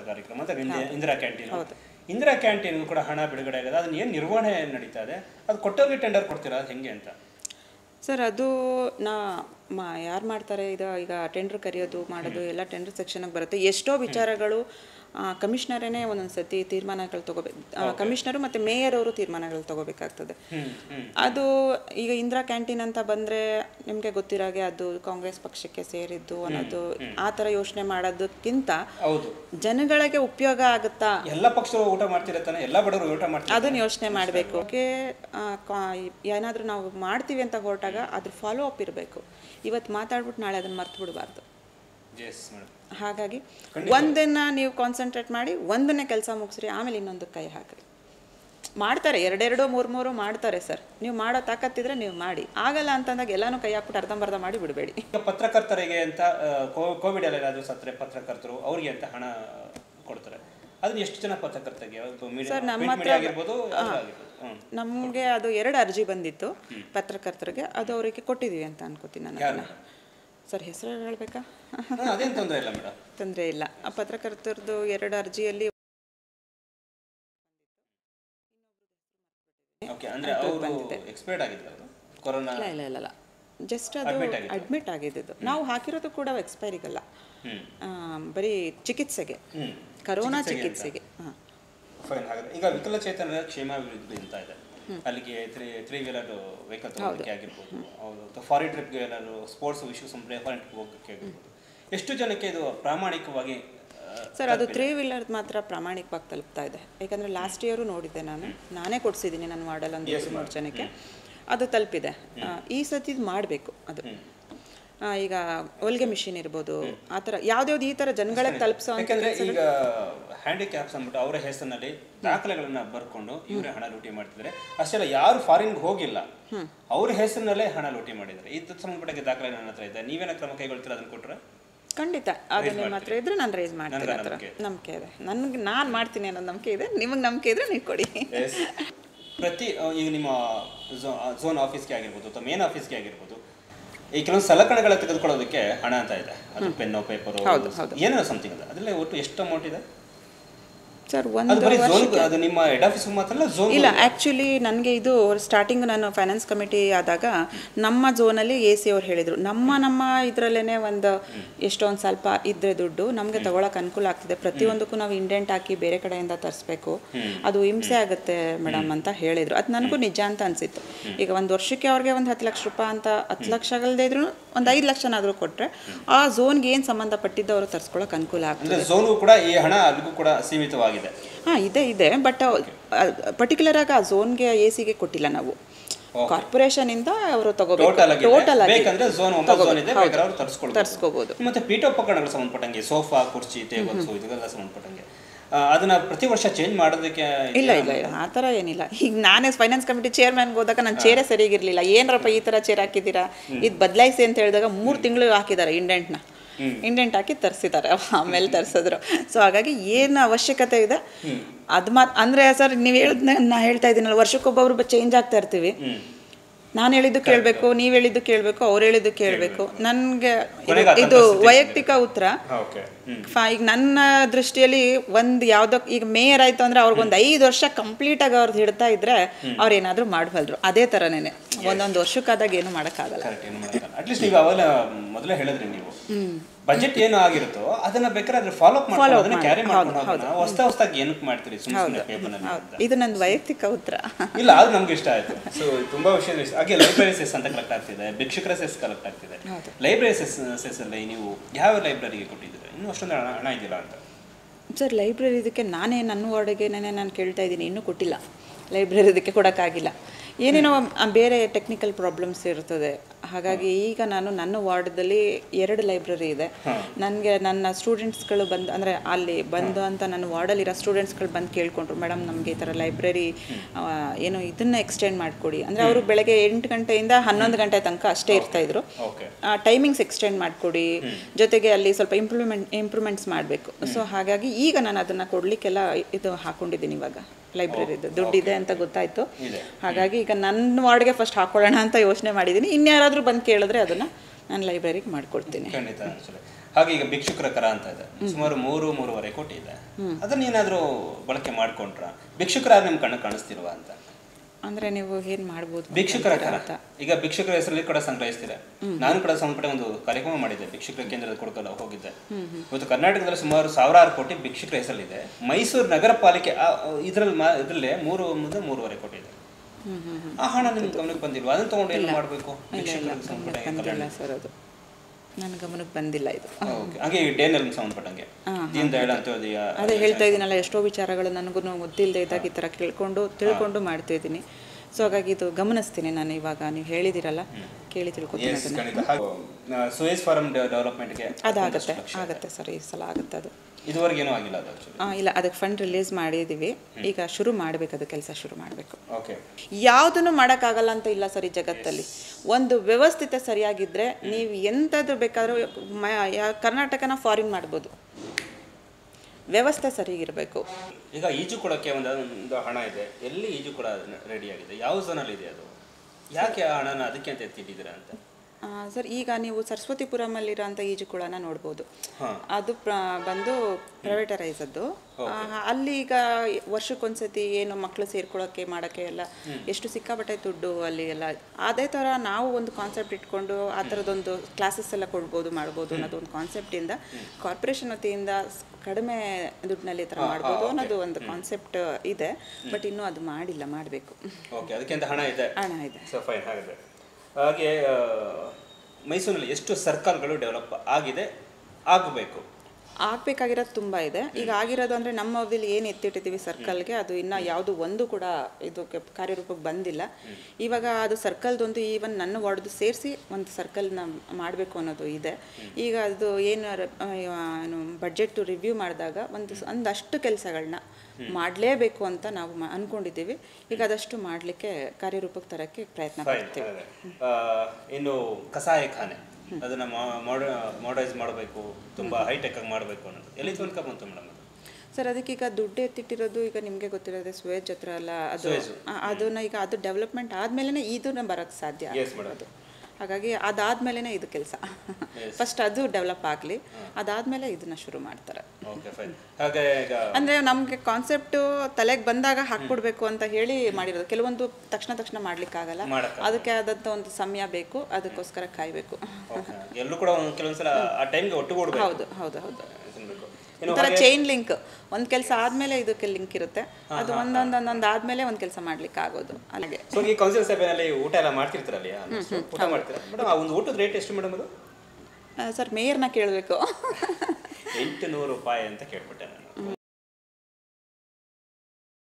ಕಾರ್ಯಕ್ರಮ ಅಂತ ಇಂದಿ- ಇಂದಿರಾ ಕ್ಯಾಂಟೀನ್ ಇಂದಿರಾ ಕ್ಯಾಂಟೀನ್ ಕೂಡ ಹಣ ಬಿಡುಗಡೆ ಆಗಿದೆ ಅದನ್ನ ಏನು ನಿರ್ವಹಣೆ ನಡೀತಾ ಇದೆ ಅದು ಕೊಟ್ಟವ್ರಿಗೆ ಟೆಂಡರ್ ಕೊಡ್ತೀರಾ ಅದು ಹೆಂಗೆ ಅಂತ ಸರ್ ಅದು ನಾ ಮಾ ಯಾರು ಮಾಡ್ತಾರೆ ಇದು ಈಗ ಟೆಂಡರ್ ಕರೆಯೋದು ಮಾಡೋದು ಎಲ್ಲ ಟೆಂಡರ್ ಸೆಕ್ಷನ್ಗೆ ಬರುತ್ತೆ ಎಷ್ಟೋ ವಿಚಾರಗಳು ಕಮಿಷನರೇ ಒಂದೊಂದು ಸತಿ ತೀರ್ಮಾನಗಳು ತಗೋಬೇಕು ಕಮಿಷನರು ಮತ್ತು ಮೇಯರ್ ಅವರು ತೀರ್ಮಾನಗಳು ತಗೋಬೇಕಾಗ್ತದೆ ಅದು ಈಗ ಇಂದಿರಾ ಕ್ಯಾಂಟೀನ್ ಅಂತ ಬಂದರೆ ನಿಮಗೆ ಗೊತ್ತಿರಾಗೆ ಅದು ಕಾಂಗ್ರೆಸ್ ಪಕ್ಷಕ್ಕೆ ಸೇರಿದ್ದು ಅನ್ನೋದು ಆ ಥರ ಯೋಚನೆ ಮಾಡೋದಕ್ಕಿಂತ ಹೌದು ಜನಗಳಿಗೆ ಉಪಯೋಗ ಆಗುತ್ತಾ ಎಲ್ಲ ಪಕ್ಷದವರು ಊಟ ಮಾಡ್ತಿರತ್ತಾನೆ ಎಲ್ಲ ಬಡವರು ಊಟ ಮಾಡ್ತಾರೆ ಅದನ್ನ ಯೋಚನೆ ಮಾಡಬೇಕು ಏನಾದರೂ ನಾವು ಮಾಡ್ತೀವಿ ಅಂತ ಹೊರಟಾಗ ಅದ್ರ ಫಾಲೋ ಅಪ್ ಇರಬೇಕು ಇವತ್ತು ಮಾತಾಡ್ಬಿಟ್ಟು ನಾಳೆ ಅದನ್ನ ಮರ್ತು ಬಿಡಬಾರ್ದು ಎಸ್ ಮೇಡಮ್ ಹಾಗಾಗಿ ಒಂದನ್ನ ನೀವು ಕಾನ್ಸಂಟ್ರೇಟ್ ಮಾಡಿ ಒಂದನ್ನೇ ಕೆಲಸ ಮುಗಿಸ್ರಿ ಆಮೇಲೆ ಇನ್ನೊಂದು ಕೈ ಹಾಕ್ರಿ ಮಾಡ್ತಾರೆ ಎರಡೆರಡು ಮೂರು ಮೂರು ಮಾಡ್ತಾರೆ ಸರ್ ನೀವು ಮಾಡೋ ತಾಕತ್ತಿದ್ರೆ ನೀವು ಮಾಡಿ ಆಗಲ್ಲ ಅಂತಂದಾಗ ಎಲ್ಲಾನು ಕೈ ಹಾಕ್ಬಿಟ್ಟು ಅರ್ಧಂಬರ್ಧ ಮಾಡಿ ಬಿಡಬೇಡಿ ಈಗ ಪತ್ರಕರ್ತರಿಗೆ ಅಂತ ಆ, ಕೋ- ಕೋವಿಡ್ ಅಲ್ಲಿ ಏನಾದರೂ ಸತ್ತರೆ ಪತ್ರಕರ್ತರು ಅವ್ರಿಗೆ ಅಂತ ಹಣ ಕೊಡ್ತಾರೆ ಅದನ್ನ ಎಷ್ಟು ಜನ ಪತ್ರಕರ್ತರಿಗೆ ಅವ್ರು ಮೀಡಿಯಾ ಸರ್, ನಮ್ಮ print ಹತ್ರ media ಆಗಿರ್ಬೋದು ಯಾವ್ದು ಆಗಿರ್ಬೋದು ಹ್ಮ್. ನಮಗೆ ಅದು ಎರಡು ಅರ್ಜಿ ಬಂದಿತ್ತು ಪತ್ರಕರ್ತರಿಗೆ ಅದು ಅವರಿಗೆ ಕೊಟ್ಟಿದ್ದೀವಿ ಅಂತ ಅನ್ಕೋತೀನಿ ನಾನು ಅದನ್ನ. ಸರ್ ಹೆಸರು ಹೇಳಬೇಕಾ ಹಾ, ಅದೇನ್ ತೊಂದರೆ ಇಲ್ಲ ಮೇಡಮ್ ತೊಂದರೆ ಇಲ್ಲ ಆ ಪತ್ರಕರ್ತರದ್ದು ಎರಡು ಅರ್ಜಿಯಲ್ಲಿ ಓಕೆ ಅಂದ್ರೆ ಅವರು ಎಕ್ಸ್ಪೈರ್ಡ್ ಆಗಿದ್ರು ಅವರು ಕೊರೋನಾ ಇಲ್ಲ ಇಲ್ಲ ಇಲ್ಲ ಇಲ್ಲ ಜಸ್ಟ್ ಅದು Admit ಆಗಿದ್ದು. ಅಡ್ಮಿಟ್ ಆಗಿದ್ದು ನಾವು ಹಾಕಿರೋದು ಕೂಡ ಎಕ್ಸ್ಪೈರಿಗಲ್ಲ ಹ್ಮ್ ಬರೀ ಚಿಕಿತ್ಸೆಗೆ ಹ್ಮ್ ಕರೋನಾ ಚಿಕಿತ್ಸೆಗೆ ಹಾಂ ಫೈನ್ ಹಾಗಾದ್ರೆ ಈಗ ವಿಕಲಚೇತನರ ಕ್ಷೇಮ ಅಭಿವೃದ್ಧಿ ಅಂತ ಇದೆ ಅಲ್ಲಿಗೆ ತ್ರೀ ತ್ರೀ ವೀಲರ್ ವೆಹಿಕಲ್ ತಗೊಳ್ಳೋದಕ್ಕೆ ಆಗಿರ್ಬೋದು ಹೌದು ಫಾರಿನ್ ಟ್ರಿಪ್ಗೆ ಏನಾದ್ರು ಸ್ಪೋರ್ಟ್ಸ್ ವಿಶ್ವಸಂಸ್ಥೆ ಫಾರಿನ್ ಟ್ರಿಪ್ ಹೋಗೋಕ್ಕೆ ಆಗಿರ್ಬೋದು ಎಷ್ಟು ಜನಕ್ಕೆ ಇದು ಪ್ರಾಮಾಣಿಕವಾಗಿ ಆ, ಸರ್ ಅದು ತ್ರೀ ವೀಲರ್ ಮಾತ್ರ ಪ್ರಾಮಾಣಿಕವಾಗಿ ತಲುಪ್ತಾ ಇದೆ ಯಾಕಂದರೆ ಲಾಸ್ಟ್ ಇಯರು ನೋಡಿದ್ದೆ ನಾನು ನಾನೇ ಕೊಡಿಸಿದ್ದೀನಿ ನನ್ನ ಮಾಡಲ್ ಒಂದು ಎರಡು ಮೂರು ಜನಕ್ಕೆ ಅದು ತಲುಪಿದೆ ಆ, ಈ ಸತಿ ಮಾಡಬೇಕು ಅದು ಆ, ಈಗ ಹೊಲಿಗೆ ಮಿಷಿನ್ ಇರ್ಬೋದು ಆ ಥರ ಯಾವ್ದ್ಯಾವ್ದು ಈ ಥರ ಜನಗಳಿಗೆ ತಲುಪಿಸೋ ಅಂತ ಯಾಕಂದ್ರೆ ಈಗ ಹ್ಯಾಂಡಿಕ್ಯಾಪ್ಸ್ ಅಂದ್ಬಿಟ್ಟು ಅವರ ಹೆಸರಿನಲ್ಲಿ ದಾಖಲೆಗಳನ್ನ ಬರ್ಕೊಂಡು ಇವರೇ ಹಣ ಲೂಟಿ ಮಾಡ್ತಿದ್ದಾರೆ ಅಷ್ಟೆಲ್ಲ ಯಾರು ಫಾರಿನ್ಗೆ ಹೋಗಿಲ್ಲ ಅವ್ರ ಹೆಸರಿನಲ್ಲೇ ಹಣ ಲೂಟಿ ಮಾಡಿದ್ದಾರೆ ಇದು ಸಂಬಂಧಪಟ್ಟ ದಾಖಲೆ ನನ್ನ ಹತ್ರ ಇದೆ ನೀವೇನ ಕ್ರಮ ಕೈಗೊಳ್ತೀರಾ ಅದನ್ನ ಕೊಟ್ರೆ ಖಂಡಿತ ಅದು ನಿಮ್ಮ ಹತ್ರ ಇದ್ರೆ ನಾನು ರೈಸ್ ಮಾಡ್ತೀನಿ ಆ ಥರ ನಂಬಿಕೆ. ನಂಬಿಕೆ ಇದೆ ನನಗೆ ನಾನು ಮಾಡ್ತೀನಿ ಅನ್ನೋ ನಂಬಿಕೆ ಇದೆ ನಿಮಗೆ ನಂಬಿಕೆ ಇದ್ರೆ ನೀವು ಕೊಡಿ ಪ್ರತಿ ಆ, ಈಗ ನಿಮ್ಮ ಝೋನ್ ಆಫೀಸ್ಗೆ ಆಗಿರ್ಬೋದು ಅಥವಾ ಮೇನ್ ಆಫೀಸ್ಗೆ ಆಗಿರ್ಬೋದು ಈ ಕೆಲವೊಂದು ಸಲಕರಣೆಗಳ ತೆಗೆದುಕೊಳ್ಳೋದಕ್ಕೆ ಹಣ ಅಂತ ಇದೆ ಅದು ಪೆನ್ನು ಪೇಪರು ಏನೋ ಸಮಥಿಂಗ್ ಇದೆ ಅದರಲ್ಲಿ ಒಟ್ಟು ಎಷ್ಟು ಅಮೌಂಟ್ ಇದೆ ಸರ್ ಅದು ಒಂದು ಬರೀ ಝೋನ್ ಅದು ನಿಮ್ಮ ಹೆಡ್ ಆಫೀಸ್ ಮಾತ್ರ ಅಲ್ಲ ಝೋನ್ ಇಲ್ಲ ಆ್ಯಕ್ಚುಲಿ ನನಗೆ ಇದು ಸ್ಟಾರ್ಟಿಂಗ್ ನಾನು ಫೈನಾನ್ಸ್ ಕಮಿಟಿ ಆದಾಗ ನಮ್ಮ ಝೋನಲ್ಲಿ ಎ ಸಿ ಅವ್ರು ಹೇಳಿದರು ನಮ್ಮ ನಮ್ಮ ಇದರಲ್ಲೇ ಒಂದು ಎಷ್ಟೊಂದು ಸ್ವಲ್ಪ ಇದ್ರೆ ದುಡ್ಡು ನಮಗೆ ತಗೊಳಕ್ಕೆ ಅನುಕೂಲ ಆಗ್ತದೆ ಪ್ರತಿಯೊಂದಕ್ಕೂ ನಾವು ಇಂಡೆಂಟ್ ಹಾಕಿ ಬೇರೆ ಕಡೆಯಿಂದ ತರಿಸ್ಬೇಕು ಅದು ಹಿಂಸೆ ಆಗುತ್ತೆ ಮೇಡಮ್ ಅಂತ ಹೇಳಿದರು ಅದು ನನಗೂ ನಿಜ ಅಂತ ಅನಿಸಿತ್ತು ಈಗ ಒಂದು ವರ್ಷಕ್ಕೆ ಅವ್ರಿಗೆ ಒಂದು ಹತ್ತು ಲಕ್ಷ ರೂಪಾಯಿ ಅಂತ ಹತ್ತು ಲಕ್ಷ ಆಗಲ್ದೇ ಇದ್ರು ಒಂದು ಐದು ಲಕ್ಷನಾದರೂ ಕೊಟ್ಟರೆ ಆ ಝೋನ್ಗೆ ಏನು ಸಂಬಂಧಪಟ್ಟಿದ್ದು ಅವರು ತರಿಸ್ಕೊಳಕ್ಕೆ ಅನುಕೂಲ ಆಗ್ತದೆ ಅಂದ್ರೆ ಝೋನು ಕೂಡ ಈ ಹಣ ಅಲ್ಲಿಗೂ ಕೂಡ ಸೀಮಿತವಾಗಿದೆ ಹಾಂ ಇದೆ ಇದೆ ಬಟ್ ಪರ್ಟಿಕ್ಯುಲರ್ ಆಗಿ ಆ ಝೋನ್ಗೆ ಎ ಸಿಗೆ ಕೊಟ್ಟಿಲ್ಲ ನಾವು ಕಾರ್ಪೊರೇಷನ್ ಇಂದ ಅವರು ತಗೋಬೇಕು ಟೋಟಲ್ ಆಗಿ ಟೋಟಲ್ ಆಗಿ ಬೇಕಂದ್ರೆ ಝೋನ್ ಒಂಬತ್ತು ಝೋನ್ ಇದೆ ಬೇಕಾದ್ರೆ ಅವ್ರು ತರಿಸ್ಕೊಳ್ಬೋದು ತರಿಸ್ಕೋಬಹುದು ಮತ್ತೆ ಪೀಠೋಪಕರಣಗಳು ಸಂಬಂಧಪಟ್ಟಂಗೆ ಸೋಫಾ ಕುರ್ಚಿ ಟೇಬಲ್ಸ್ ಇದೆಲ್ಲ ಸಂಬಂಧಪಟ್ಟಂಗೆ ಆ, ಅದನ್ನ ಪ್ರತಿ ವರ್ಷ ಚೇಂಜ್ ಮಾಡೋದಕ್ಕೆ ಇಲ್ಲ ಇಲ್ಲ ಇಲ್ಲ ಆ ಥರ ಏನಿಲ್ಲ ಈಗ ನಾನೇ ಫೈನಾನ್ಸ್ ಕಮಿಟಿ ಚೇರ್ಮನ್ಗೆ ಹೋದಾಗ ನನ್ನ ಚೇರೇ ಸರಿಗಿರ್ಲಿಲ್ಲ ಏನರಪ್ಪ ಈ ಥರ ಚೇರ್ ಹಾಕಿದ್ದೀರಾ ಇದು ಬದಲಾಯಿಸಿ ಅಂತ ಹೇಳಿದಾಗ ಮೂರು ತಿಂಗಳು ಹಾಕಿದ್ದಾರೆ ಇಂಡೆಂಟ್ನ ಇಂಡೆಂಟ್ ಹಾಕಿ ತರಿಸಿದ್ದಾರೆ ಆಮೇಲೆ ತರಿಸಿದ್ರು ಸೊ ಹಾಗಾಗಿ ಏನು ಅವಶ್ಯಕತೆ ಇದೆ ಅದು ಮಾತ್ ಅಂದರೆ ಸರ್ ನೀವು ಹೇಳಿದ್ನ ನಾ ಹೇಳ್ತಾ ಇದ್ದೀನಲ್ಲ ವರ್ಷಕ್ಕೊಬ್ಬೊಬ್ರು ಚೇಂಜ್ ಆಗ್ತಾ ಇರ್ತೀವಿ ನಾನು ಹೇಳಿದ್ದು ಕೇಳಬೇಕು ನೀವು ಹೇಳಿದ್ದು ಕೇಳಬೇಕು ಅವ್ರು ಹೇಳಿದ್ದು ಕೇಳಬೇಕು ನನಗೆ ಕೊನೆಗೆ ಆ ಇದು ಪರಿಸ್ಥಿತಿ ವೈಯಕ್ತಿಕ ಉತ್ತರ ಓಕೆ ಫ- ಈಗ ನನ್ನ ದೃಷ್ಟಿಯಲ್ಲಿ ಒಂದು ಯಾವ್ದೋ ಈಗ ಮೇಯರ್ ಆಯ್ತು ಅಂದ್ರೆ ಅವ್ರಿಗೊಂದು ಐದು ವರ್ಷ ಕಂಪ್ಲೀಟ್ ಆಗಿ ಅವ್ರದ್ದು ಹಿಡ್ತಾ ಇದ್ರೆ ಅವ್ರು ಏನಾದ್ರೂ ಮಾಡಬಲ್ರು ಅದೇ ಥರನೇನೆ ಒಂದೊಂದು ವರ್ಷಕ್ಕಾದಾಗ ಏನು ಮಾಡೋಕ್ಕಾಗಲ್ಲ ಕರೆಕ್ಟ್ ಏನು ಮಾಡಲ್ಲ ಅಟ್ಲೀಸ್ಟ್ ನೀವು ಅವೆಲ್ಲ ಮೊದಲೇ ಹೇಳಿದ್ರಿ ನೀವು ಬಜೆಟ್ ಏನು ಆಗಿರುತ್ತೋ ಅದನ್ನ ಬೇಕಾದ್ರೆ ಅದ್ರ ಫಾಲೋ ಅಪ್ ಮಾಡ್ಕೊಂಡು ಅದನ್ನ ಕ್ಯಾರಿ ಮಾಡ್ಕೊಂಡು ಹೋಗೋಣ ಹೊಸ್ತ ಹೊಸ್ದಾಗಿ ಏನಕ್ಕೆ ಮಾಡ್ತೀರಿ ಸುಮ್ಮನೆ ಪೇಪರ್ನಲ್ಲಿ ಅಂತ ಇದು ನನ್ನ ವೈಯಕ್ತಿಕ ಉತ್ತರ ಇಲ್ಲ ಅದು ನಮ್ಗೆ ಇಷ್ಟ ಆಯ್ತು ಸೊ ತುಂಬಾ ವಿಷಯ ಇಷ್ಟ ಹಾಗೆ ಲೈಬ್ರರಿ ಸೆಸ್ ಅಂತ ಕಲೆಕ್ಟ್ ಆಗ್ತಿದೆ ಭಿಕ್ಷುಕರ ಸೆಸ್ ಕಲೆಕ್ಟ್ ಆಗ್ತಿದೆ ಲೈಬ್ರರಿ ಸೆಸ್ ಸೆಸ್ ಅಲ್ಲಿ ನೀವು ಯಾವ ಲೈಬ್ರರಿಗೆ ಕೊಟ್ಟಿದ್ದೀರಾ ಇನ್ನೂ ಅಷ್ಟೊಂದು ಹಣ ಹಣ ಇದಿಲ್ಲ ಅಂತ ಸರ್ ಲೈಬ್ರರಿ ಇದಕ್ಕೆ ನಾನೇ ನನ್ನ ವಾರ್ಡಿಗೆ ನಾನು ಕೇಳ್ತಾ ಇದ್ದೀನಿ ಇನ್ನೂ ಕೊಟ್ಟಿಲ್ಲ ಲೈಬ್ರರಿ ಇದಕ್ಕೆ ಕೊಡೋಕ್ಕಾಗಿಲ್ಲ ಏನೇನೋ ಆ ಬೇರೆ ಟೆಕ್ನಿಕಲ್ ಪ್ರಾಬ್ಲಮ್ಸ್ ಇರ್ತದೆ ಹಾಗಾಗಿ ಈಗ ನಾನು ನನ್ನ ವಾರ್ಡ್ದಲ್ಲಿ ಎರಡು ಲೈಬ್ರರಿ ಇದೆ ನನಗೆ ನನ್ನ ಸ್ಟೂಡೆಂಟ್ಸ್ಗಳು ಬಂದು ಅಂದರೆ ಅಲ್ಲಿ ಬಂದು ಅಂತ ನನ್ನ ವಾರ್ಡಲ್ಲಿರೋ ಸ್ಟೂಡೆಂಟ್ಸ್ಗಳು ಬಂದು ಕೇಳ್ಕೊಂಡ್ರು ಮೇಡಮ್ ನಮಗೆ ಈ ಥರ ಲೈಬ್ರರಿ ಏನು ಇದನ್ನು ಎಕ್ಸ್ಟೆಂಡ್ ಮಾಡಿಕೊಡಿ ಅಂದರೆ ಅವರು ಬೆಳಗ್ಗೆ ಎಂಟು ಗಂಟೆಯಿಂದ ಹನ್ನೊಂದು ಗಂಟೆ ತನಕ ಅಷ್ಟೇ ಇರ್ತಾಯಿದ್ರು ಓಕೆ ಟೈಮಿಂಗ್ಸ್ ಎಕ್ಸ್ಟೆಂಡ್ ಮಾಡಿಕೊಡಿ ಜೊತೆಗೆ ಅಲ್ಲಿ ಸ್ವಲ್ಪ ಇಂಪ್ರೂವ್ಮೆಂಟ್ ಇಂಪ್ರೂವ್ಮೆಂಟ್ಸ್ ಮಾಡಬೇಕು ಸೊ ಹಾಗಾಗಿ ಈಗ ನಾನು ಅದನ್ನು ಕೊಡಲಿಕ್ಕೆಲ್ಲ ಇದು ಹಾಕೊಂಡಿದ್ದೀನಿ ಇವಾಗ ಲೈಬ್ರರಿದು ದುಡ್ಡಿದೆ ಅಂತ ಗೊತ್ತಾಯಿತು ಹಾಗಾಗಿ ಈಗ ನನ್ನ ವಾರ್ಡ್ಗೆ ಫಸ್ಟ್ ಹಾಕೊಳ್ಳೋಣ ಅಂತ ಯೋಚನೆ ಮಾಡಿದ್ದೀನಿ ಇನ್ಯಾರಾದರೂ ಬಂದು ಕೇಳಿದ್ರೆ ಅದನ್ನು ನಾನು ಲೈಬ್ರರಿಗೆ ಮಾಡಿಕೊಡ್ತೀನಿ ಖಂಡಿತ ಅನ್ಸುತ್ತೆ ಹಾಗೆ ಈಗ ಭಿಕ್ಷುಕರ ಕರ ಅಂತ ಇದೆ ಸುಮಾರು ಮೂರು ಮೂರುವರೆ ಕೋಟಿ ಇದೆ ಅದನ್ನ ಏನಾದರೂ ಬಳಕೆ ಮಾಡ್ಕೊಂಡ್ರ ಭಿಕ್ಷುಕರ ನಿಮ್ ಕಣ್ಣು ಕಾಣಿಸ್ತಿಲ್ವಾ ಅಂತ ಅಂದ್ರೆ ನೀವು ಏನ್ ಮಾಡ್ಬೋದು ಭಿಕ್ಷುಕರ ಕರ ಈಗ ಭಿಕ್ಷುಕರ ಹೆಸರಲ್ಲಿ ಕೂಡ ಸಂಗ್ರಹಿಸ್ತೀರಾ ನಾನು ಕೂಡ ಸಂಪುಟ ಒಂದು ಕಾರ್ಯಕ್ರಮ ಮಾಡಿದ್ದೆ ಭಿಕ್ಷುಕರ ಕೇಂದ್ರದ ಕೊಡಕಲ್ಲ ಹೋಗಿದ್ದೆ ಇವತ್ತು ಕರ್ನಾಟಕದಲ್ಲಿ ಸುಮಾರು ಸಾವಿರಾರು ಕೋಟಿ ಭಿಕ್ಷುಕರ ಹೆಸರಲ್ಲಿದೆ ಮೈಸೂರು ನಗರ ಪಾಲಿಕೆ ಇದರಲ್ಲಿ ಇದರಲ್ಲೇ ಮೂರು ಮುಂದೆ ಮೂರುವರೆ ಕೋಟಿ ಇದೆ ಆ ಹಣ ನಿಮ್ ಗಮನಕ್ಕೆ ಬಂದಿಲ್ವಾ ಅದನ್ನ ತಗೊಂಡು ಏನು ಮಾಡಬೇಕು ಭಿಕ್ಷುಕರ ಸಂಪುಟ ಬಂದಿಲ್ಲ ಸರ್ ಅದು ನನ್ನ ಗಮನಕ್ಕೆ ಬಂದಿಲ್ಲ ಇದು ಓಕೆ ಹಾಗೆ ಈ ಡೇನಲ್ಲಿ ಸಂಬಂಧಪಟ್ಟಂಗೆ ದೀನ್ ದಯಾಳ್ ಅಂತ್ಯೋದಯ ಅದೇ ಹೇಳ್ತಾ ಇದ್ದೀನಲ್ಲ ಎಷ್ಟೋ ವಿಚಾರಗಳು ನನಗೂ ಗೊತ್ತಿಲ್ಲದೆ ಇದ್ದಾಗ ಈ ಥರ ಕೇಳ್ಕೊಂಡು ತಿಳ್ಕೊಂಡು ಮಾಡ್ತಾ ಇದ್ದೀನಿ ಸೊ ಹಾಗಾಗಿ ಇದು ಗಮನಿಸ್ತೀನಿ ನಾನು ಇವಾಗ ನೀವು ಹೇಳಿದಿರಲ್ಲ ಕೇಳಿ ತಿಳ್ಕೊತೀನಿ ಎಸ್ ಖಂಡಿತ ಹಾಗೂ ಸುಯೇಸ್ ಫಾರಂ ಡೆವಲಪ್ಮೆಂಟ್ಗೆ ಅದಾಗುತ್ತೆ ಆಗುತ್ತೆ ಸರ್ ಈ ಸಲ ಆಗುತ್ತೆ ಅದು ಇದುವರೆಗೆ ಏನೂ ಆಗಿಲ್ಲ ಅದು ಆಕ್ಚುಲಿ ಆ, ಇಲ್ಲ ಅದಕ್ಕೆ ಫಂಡ್ ರಿಲೀಸ್ ಮಾಡಿದ್ದೀವಿ ಈಗ ಶುರು ಮಾಡಬೇಕು ಅದು ಕೆಲಸ ಶುರು ಮಾಡಬೇಕು ಓಕೆ ಯಾವುದನ್ನು ಮಾಡೋಕ್ಕಾಗಲ್ಲ ಅಂತ ಇಲ್ಲ ಸರ್ ಈ ಜಗತ್ತಲ್ಲಿ ಒಂದು ವ್ಯವಸ್ಥಿತ ಸರಿಯಾಗಿದ್ದರೆ ನೀವು ಎಂಥದ್ದು ಬೇಕಾದರೂ ಮ ಯಾ- ಕರ್ನಾಟಕನ ಫಾರಿನ್ ಮಾಡ್ಬೋದು ವ್ಯವಸ್ಥೆ ಸರಿಗಿರಬೇಕು ಈಗ ಈಜು ಕೊಡೋಕ್ಕೆ ಒಂದು ಒಂದು ಹಣ ಇದೆ ಎಲ್ಲಿ ಈಜು ಕೂಡ ರೆಡಿ ಆಗಿದೆ ಯಾವ ಝೋನಲ್ಲಿ ಇದೆ ಅದು ಯಾಕೆ ಆ ಹಣನ ಅದಕ್ಕೆ ಅಂತ ಎತ್ತಿಟ್ಟಿದ್ದೀರಾ ಅಂತ ಸರ್ ಈಗ ನೀವು ಸರಸ್ವತಿಪುರಮಲ್ಲಿರೋಂಥ ಈಜುಕೊಳನ ನೋಡ್ಬೋದು ಹಾ. ಅದು ಪ್ರ ಬಂದು ಪ್ರೈವೇಟರೈಸದ್ದು ಅಲ್ಲಿ ಈಗ ವರ್ಷಕ್ಕೊಂದ್ಸತಿ ಏನು ಮಕ್ಕಳು ಸೇರ್ಕೊಳ್ಳೋಕ್ಕೆ ಮಾಡೋಕ್ಕೆ ಎಲ್ಲ ಎಷ್ಟು ಸಿಕ್ಕಾಪಟ್ಟೆ ದುಡ್ಡು ಅಲ್ಲಿ ಎಲ್ಲ ಅದೇ ಥರ ನಾವು ಒಂದು ಕಾನ್ಸೆಪ್ಟ್ ಇಟ್ಕೊಂಡು ಆ ಥರದೊಂದು ಕ್ಲಾಸಸ್ ಎಲ್ಲ ಕೊಡ್ಬೋದು ಮಾಡ್ಬೋದು ಅನ್ನೋದು ಒಂದು ಕಾನ್ಸೆಪ್ಟಿಂದ ಕಾರ್ಪೊರೇಷನ್ ವತಿಯಿಂದ ಸ್- ಕಡಿಮೆ ದುಡ್ಡಿನಲ್ಲಿ ಈ ಥರ ಮಾಡ್ಬೋದು ಅನ್ನೋದು ಒಂದು ಕಾನ್ಸೆಪ್ಟ್ ಇದೆ ಬಟ್ ಇನ್ನೂ ಅದು ಮಾಡಿಲ್ಲ ಮಾಡಬೇಕು ಓಕೆ ಅದಕ್ಕೆ ಅಂತ ಹಣ ಇದೆ ಹಣ ಇದೆ ಸೊ ಫೈನ್ ಹಾಗಾದ್ರೆ ಹಾಗೆ ಆ, ಮೈಸೂರಿನಲ್ಲಿ ಎಷ್ಟು ಸರ್ಕಲ್ಗಳು ಡೆವಲಪ್ ಆಗಿದೆ ಆಗಬೇಕು ಆಗ್ಬೇಕಾಗಿರೋದು ತುಂಬ ಇದೆ ಈಗ ಆಗಿರೋದು ಅಂದರೆ ನಮ್ಮ ಅವಧಿಯಲ್ಲಿ ಏನು ಎತ್ತಿಟ್ಟಿದ್ದೀವಿ ಸರ್ಕಲ್ಗೆ ಅದು ಇನ್ನು ಯಾವುದು ಒಂದು ಕೂಡ ಇದಕ್ಕೆ ಕಾರ್ಯರೂಪಕ್ಕೆ ಬಂದಿಲ್ಲ ಇವಾಗ ಅದು ಸರ್ಕಲ್ದೊಂದು ಈವನ್ ನನ್ನ ವಾರ್ಡ್ದು ಸೇರಿಸಿ ಒಂದು ಸರ್ಕಲ್ನ ಮಾಡಬೇಕು ಅನ್ನೋದು ಇದೆ ಈಗ ಅದು ಏನು ರ- ಆ, ಏನು ಬಡ್ಜೆಟ್ ರಿವ್ಯೂ ಮಾಡಿದಾಗ ಒಂದು ಸ- ಒಂದಷ್ಟು ಕೆಲಸಗಳನ್ನ ಮಾಡಲೇಬೇಕು ಅಂತ ನಾವು ಮಾ- ಅನ್ಕೊಂಡಿದ್ದೀವಿ ಈಗ ಅದಷ್ಟು ಮಾಡಲಿಕ್ಕೆ ಕಾರ್ಯರೂಪಕ್ಕೆ ತರೋಕ್ಕೆ ಪ್ರಯತ್ನ ಫೈನ್ ಪಡ್ತೀವಿ ಇನ್ನು ಕಸಾಯಖಾನೆ ಅದನ್ನ ಮಾಡರ್ನೈಸ್ ಮಾಡಬೇಕು ತುಂಬಾ ಹೈಟೆಕ್ ಆಗಿ ಮಾಡಬೇಕು ಅನ್ನೋದು ಎಲ್ಲಿ ತನಕ ಬಂತು ಮೇಡಮ್ ಅದು ಸರ್ ಅದಕ್ಕೀಗ ದುಡ್ಡು ಎತ್ತಿಟ್ಟಿರೋದು ಈಗ ನಿಮಗೆ ಗೊತ್ತಿರೋದೇ ಸ್ವೇಜ್ ಹತ್ರ ಅಲ್ಲ ಅದು ಆ, ಅದನ್ನ ಈಗ ಅದು ಡೆವಲಪ್ಮೆಂಟ್ ಆದ್ಮೇಲೆ ಇದನ್ನ ಬರೋಕ್ಕೆ ಸಾಧ್ಯ ಎಸ್ ಮೇಡಮ್ ಅದು ಹಾಗಾಗಿ ಅದಾದ್ಮೇಲೆ ಇದು ಕೆಲಸ ಫಸ್ಟ್ ಅದು ಡೆವಲಪ್ ಆಗಲಿ ಅದಾದ್ಮೇಲೆ ಇದನ್ನ ಶುರು ಮಾಡ್ತಾರೆ ಓಕೆ ಫೈನ್ ಹಾಗೆ ಈಗ ಅಂದ್ರೆ ನಮಗೆ ಕಾನ್ಸೆಪ್ಟು ತಲೆಗೆ ಬಂದಾಗ ಹಾಕ್ಬಿಡ್ಬೇಕು ಅಂತ ಹೇಳಿ ಮಾಡಿರೋದು ಕೆಲವೊಂದು ತಕ್ಷಣ ತಕ್ಷಣ ಮಾಡ್ಲಿಕ್ಕಾಗಲ್ಲ ಮಾಡಕ್ಕ ಅದಕ್ಕೆ ಆದಂಥ ಒಂದು ಸಮಯ ಬೇಕು ಅದಕ್ಕೋಸ್ಕರ ಕಾಯಬೇಕು ಓಕೆ ಎಲ್ಲರೂ ಕೂಡ ಒಂದ್ ಕೆಲವೊಂದ್ಸಲ ಆ ಟೈಮ್ಗೆ ಒಟ್ಟುಗೂಡ್ಬೇಕು ಹೌದು ಹೌದು ಹೌದು ತಿನ್ಬೇಕು. ಇನ್ನು ಒಂಥರ ಚೈನ್ ಲಿಂಕ್ ಒಂದು ಕೆಲಸ ಆದ್ಮೇಲೆ ಇದಕ್ಕೆ ಲಿಂಕ್ ಇರುತ್ತೆ ಅದು ಒಂದೊಂದು ಒಂದೊಂದು ಆದ್ಮೇಲೆ ಒಂದು ಕೆಲಸ ಮಾಡ್ಲಿಕ್ಕೆ ಆಗೋದು ಅಲ್ಲಿಗೆ ಸೊ ಈ ಕೌನ್ಸಿಲ್ ಸಭೆಯಲ್ಲಿ ಊಟ ಎಲ್ಲ ಮಾಡ್ತಿರ್ತಾರಲ್ಲ almost? ಊಟ ಮಾಡ್ತೀರಾ ಮೇಡಮ್ ಆ ಒಂದು ಊಟದ ರೇಟ್ ಎಷ್ಟು ಮೇಡಮ್ ಅದು ಸರ್ ಮೇಯರ್ನ ಕೇಳಬೇಕು ಎಂಟು ನೂರು ರೂಪಾಯಿ ಅಂತ ಕೇಳ್ಬಿಟ್ಟೆ ನಾನು